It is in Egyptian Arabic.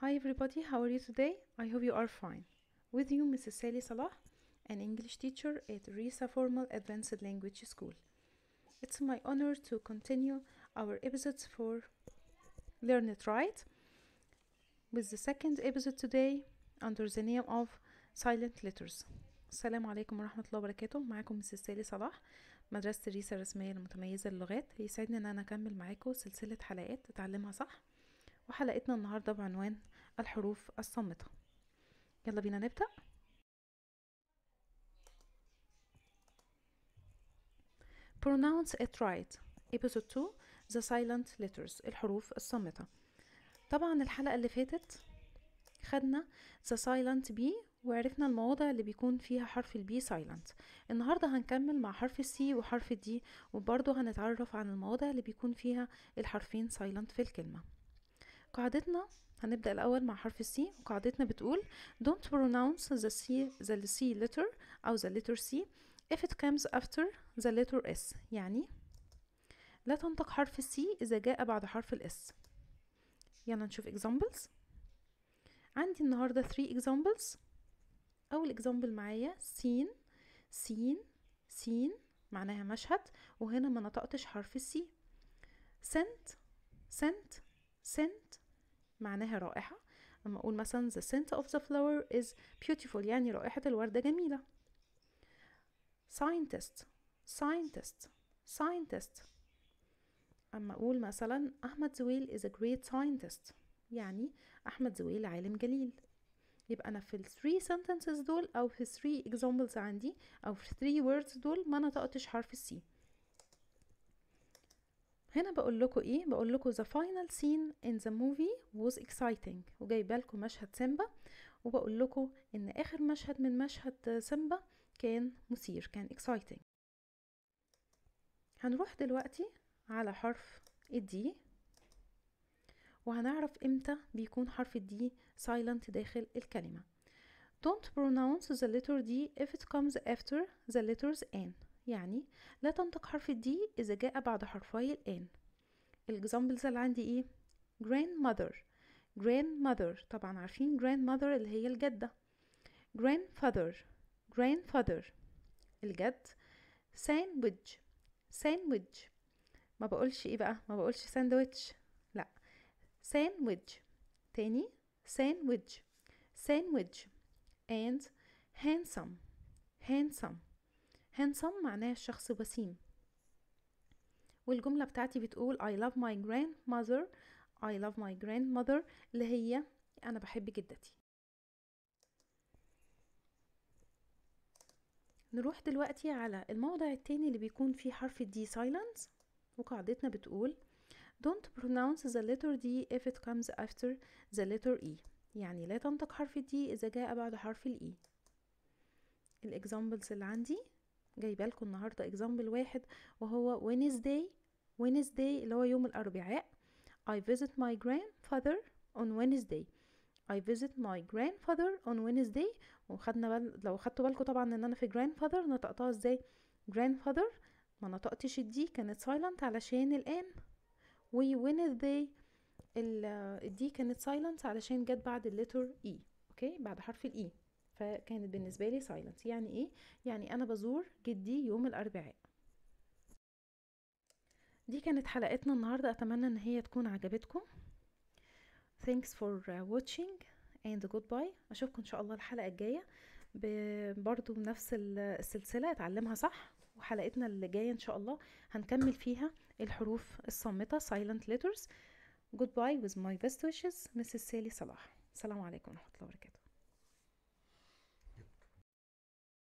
Hi everybody, how are you today? I hope you are fine. With you Mrs. Sally Salah, an English teacher at Risa Formal Advanced Language School. It's my honor to continue our episodes for Learn It Right with the second episode today under the name of Silent Letters. السلام عليكم ورحمة الله وبركاته معاكم مسز سالي صلاح مدرسة الريسة الرسمية المتميزة للغات يسعدني ان انا اكمل معاكم سلسلة حلقات اتعلمها صح وحلقتنا النهاردة بعنوان الحروف الصامتة يلا بينا نبدأ Pronounce it right Episode 2 The Silent Letters الحروف الصامتة طبعا الحلقة اللي فاتت خدنا The Silent B وعرفنا المواضع اللي بيكون فيها حرف البي سايلنت النهارده هنكمل مع حرف السي وحرف الدي وبرضه هنتعرف عن المواضع اللي بيكون فيها الحرفين سايلنت في الكلمة قاعدتنا هنبدأ الأول مع حرف السي وقاعدتنا بتقول don't pronounce the C the C letter أو the letter C if it comes after the letter S يعني لا تنطق حرف السي إذا جاء بعد حرف الاس يلا نشوف examples عندي النهاردة 3 examples أول example معايا سين سين سين معناها مشهد وهنا ما نطقتش حرف السي scent scent scent معناها رائحة أما أقول مثلا the scent of the flower is beautiful يعني رائحة الوردة جميلة scientist scientist scientist أما أقول مثلا أحمد زويل is a great scientist يعني أحمد زويل عالم جليل يبقى أنا في ال 3 sentences دول أو في 3 examples عندي أو في 3 words دول ما نطقتش حرف السي هنا بقول لكم ايه بقول لكم the final scene in the movie was exciting وجايبه لكم مشهد سيمبا وبقول لكم ان اخر مشهد من مشهد سيمبا كان مثير كان exciting هنروح دلوقتي على حرف الدي وهنعرف امتى بيكون حرف الدي silent داخل الكلمة don't pronounce the letter D if it comes after the letters N يعني لا تنطق حرف الدي إذا جاء بعد حرفي الآن الإكزامبلز اللي عندي إيه grandmother grandmother طبعا عارفين grandmother اللي هي الجدة grandfather grandfather الجد sandwich sandwich ما بقولش ايه بقى ما بقولش ساندويتش لا sandwich تاني sandwich sandwich and handsome handsome handsome معناه الشخص وسيم والجملة بتاعتي بتقول I love my grandmother I love my grandmother اللي هي أنا بحب جدتي نروح دلوقتي على الموضع التاني اللي بيكون فيه حرف الدي silence وقاعدتنا بتقول don't pronounce the letter D if it comes after the letter E يعني لا تنطق حرف الدي إذا جاء بعد حرف الإي الإكزامبلز اللي عندي جايبه لكم النهارده اكزامبل واحد وهو Wednesday Wednesday اللي هو يوم الأربعاء I visit my grandfather on Wednesday I visit my grandfather on Wednesday وخدنا بال... لو خدتوا بالكم طبعا ان انا في grandfather نطقتها ازاي grandfather ما نطقتش الدي كانت silent علشان الان و Wednesday الدي كانت silent علشان جت بعد اللتر E اوكي بعد حرف الاي فكانت بالنسبة لي silent يعني ايه يعني انا بزور جدي يوم الاربعاء دي كانت حلقتنا النهاردة اتمنى ان هي تكون عجبتكم thanks for watching and goodbye اشوفكم ان شاء الله الحلقة الجاية برضو بنفس السلسلة اتعلمها صح وحلقتنا اللي جاية ان شاء الله هنكمل فيها الحروف الصامتة silent letters goodbye with my best wishes Mrs. سالي صلاح السلام عليكم ورحمة الله وبركاته